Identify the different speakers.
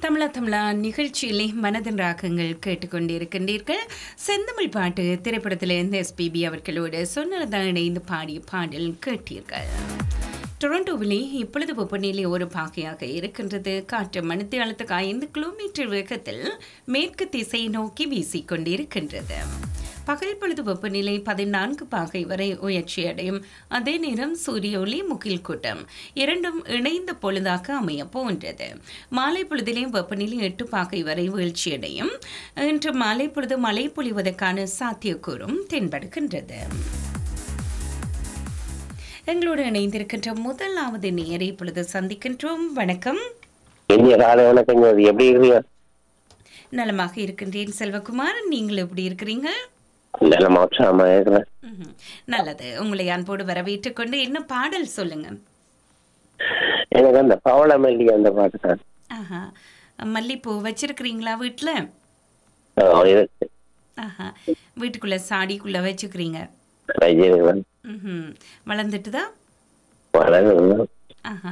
Speaker 1: தமிழா தமிழா நிகழ்ச்சியிலே மனதின் ராகங்கள் கேட்டுக்கொண்டிருக்கின்றீர்கள் செந்தமிழ் பாட்டு திரைப்படத்திலிருந்து எஸ்பிபி அவர்களோடு சொன்னதான் இணைந்து பாடிய பாடல் கேட்டீர்கள் டொரண்டோவிலே இப்பொழுது வெப்பநிலை ஒரு பாகையாக இருக்கின்றது காற்று மணித்து அழுத்துக்கு ஐந்து கிலோமீட்டர் வேகத்தில் மேற்கு திசை நோக்கி வீசிக்கொண்டிருக்கின்றது பகல் பொழுது வெப்பநிலை பதினான்கு பாகை வரை உயர்ச்சியடையும் அதே நேரம் சூரிய ஒளி முகில் கூட்டம் இரண்டும் இணைந்த பொழுதாக அமைய போன்றது மாலை பொழுதிலே வெப்பநிலை எட்டு பாகை வரை வீழ்ச்சியடையும் இன்று மாலை பொழுது மழை பொழிவதற்கான சாத்தியக்கூறும் தென்படுகின்றது எங்களோடு இணைந்திருக்கின்ற முதலாவது நேரை இப்பொழுது சந்திக்கின்றோம் வணக்கம்
Speaker 2: இனிய காலை வணக்கங்க அது எப்படி இருக்கீங்க
Speaker 1: நலமாக இருக்கின்றேன் செல்வகுமார் நீங்கள் எப்படி இருக்கிறீங்க
Speaker 2: நல்ல மோட்சமா இருக்கிறேன்
Speaker 1: ம்ஹும். நல்லது உங்களை அன்போடு வரவேற்றுக் கொண்டு என்ன பாடல் சொல்லுங்க
Speaker 2: எனக்கு அந்த பவள மல்லி அந்த பாட்டு தான்
Speaker 1: ஆஹா மல்லிப்பூ வச்சிருக்கிறீங்களா வீட்டில்
Speaker 2: ஆ, இருக்கு
Speaker 1: ஆஹா வீட்டுக்குள்ள சாடிக்குள்ள வச்சுக்கிறீங்க
Speaker 2: ரஜினிகாந்த்
Speaker 1: ம் வளர்ந்துட்டுதா
Speaker 2: வளர்ந்து
Speaker 1: ஆஹா